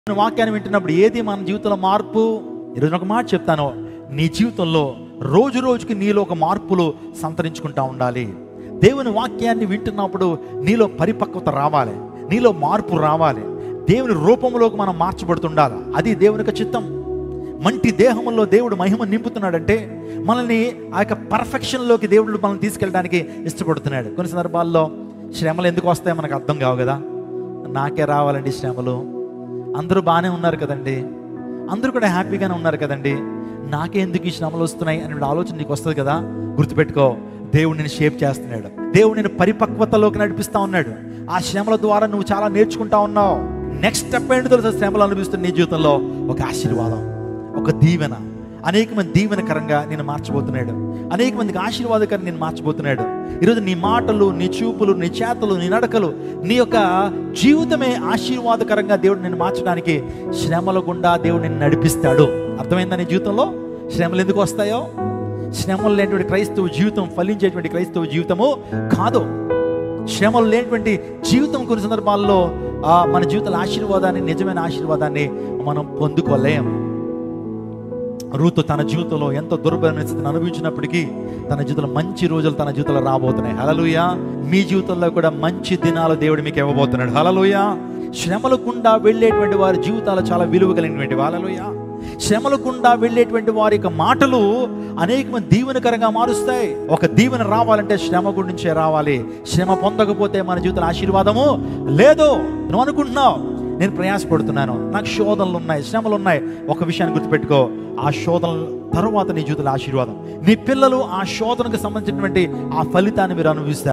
నేను వాక్యాన్ని వింటున్నప్పుడు ఏది మన జీవితంలో మార్పు ఈరోజు ఒక మాట చెప్తాను నీ జీవితంలో రోజు రోజుకి నీలో ఒక మార్పులు సంతరించుకుంటా ఉండాలి దేవుని వాక్యాన్ని వింటున్నప్పుడు నీలో పరిపక్వత రావాలి నీలో మార్పు రావాలి దేవుని రూపంలోకి మనం మార్చబడుతుండాలి అది దేవుని యొక్క చిత్తం మంటి దేహంలో దేవుడు మహిమ నింపుతున్నాడంటే మనల్ని ఆ యొక్క పర్ఫెక్షన్లోకి దేవుడు మనల్ని తీసుకెళ్ళడానికి ఇష్టపడుతున్నాడు కొన్ని సందర్భాల్లో శ్రమలు ఎందుకు వస్తాయో మనకు అర్థం కావు కదా నాకే రావాలండి శ్రమలు అందరూ బాగానే ఉన్నారు కదండి అందరూ కూడా హ్యాపీగానే ఉన్నారు కదండి నాకే ఎందుకు ఈ శ్రమలు వస్తున్నాయి అనే ఆలోచన నీకు వస్తుంది కదా గుర్తుపెట్టుకో దేవుడు నేను షేప్ చేస్తున్నాడు దేవుడు నేను పరిపక్వతలోకి నడిపిస్తా ఉన్నాడు ఆ శ్రమల ద్వారా నువ్వు చాలా నేర్చుకుంటా ఉన్నావు నెక్స్ట్ స్టెప్ ఏంటో తెలుసా శ్రమలు అనిపిస్తుంది నీ జీవితంలో ఒక ఆశీర్వాదం ఒక దీవెన అనేక మంది దీవెనకరంగా నేను మార్చబోతున్నాడు అనేక మందికి ఆశీర్వాదకరంగా నేను మార్చబోతున్నాడు ఈరోజు నీ మాటలు నీ చూపులు నీ చేతలు నీ నడకలు నీ యొక్క జీవితమే ఆశీర్వాదకరంగా దేవుడు నేను మార్చడానికి శ్రమల గుండా దేవుడు నిన్ను నడిపిస్తాడు అర్థమైందా నీ జీవితంలో శ్రమలు ఎందుకు వస్తాయో శ్రమలు లేనటువంటి క్రైస్తవ జీవితం ఫలించేటువంటి క్రైస్తవ జీవితము కాదు శ్రమలు లేనటువంటి జీవితం కొన్ని సందర్భాల్లో ఆ, మన జీవితాల ఆశీర్వాదాన్ని నిజమైన ఆశీర్వాదాన్ని మనం పొందుకోలేం రూతు తన జీవితంలో ఎంతో దుర్బలమైన స్థితిని అనుభవించినప్పటికీ తన జీవితంలో మంచి రోజులు తన జీవితంలో రాబోతున్నాయి హలలుయ మీ జీవితంలో కూడా మంచి దినాలు దేవుడు మీకు ఇవ్వబోతున్నాడు హలలుయ శ్రమల గుండా వెళ్ళేటువంటి వారి జీవితాలు చాలా విలువ కలిగినటువంటి హలలుయ శ్రమల గుండా వెళ్ళేటువంటి వారి యొక్క మాటలు అనేక మంది దీవెనకరంగా మారుస్తాయి ఒక దీవెన రావాలంటే శ్రమ గురించే రావాలి శ్రమ పొందకపోతే మన జీవితంలో ఆశీర్వాదము లేదు నువ్వు అనుకుంటున్నావు నేను ప్రయాసపడుతున్నాను నాకు శోధనలు ఉన్నాయి శ్రమలు ఉన్నాయి ఒక విషయాన్ని గుర్తుపెట్టుకో ఆ శోధనల తర్వాత నీ జీవితంలో ఆశీర్వాదం నీ పిల్లలు ఆ శోధనకు సంబంధించినటువంటి ఆ ఫలితాన్ని మీరు అనుభవిస్తారు